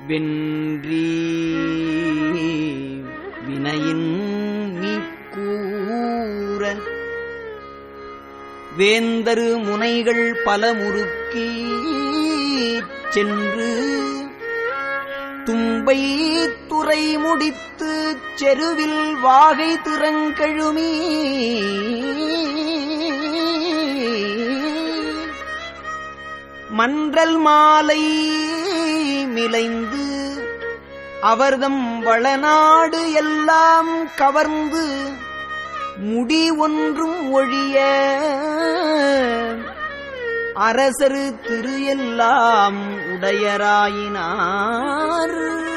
வென்றி வினையின் நீக்கூற வேந்தரு முனைகள் பல முறுக்கி சென்று தும்பை துறை முடித்து செருவில் வாகை திறங்கழுமி மன்றல் மாலை மிலைந்து அவர்தம் வளநாடு எல்லாம் கவர்ந்து முடி ஒன்றும் ஒழிய அரசரு திரு எல்லாம் உடையராயினார்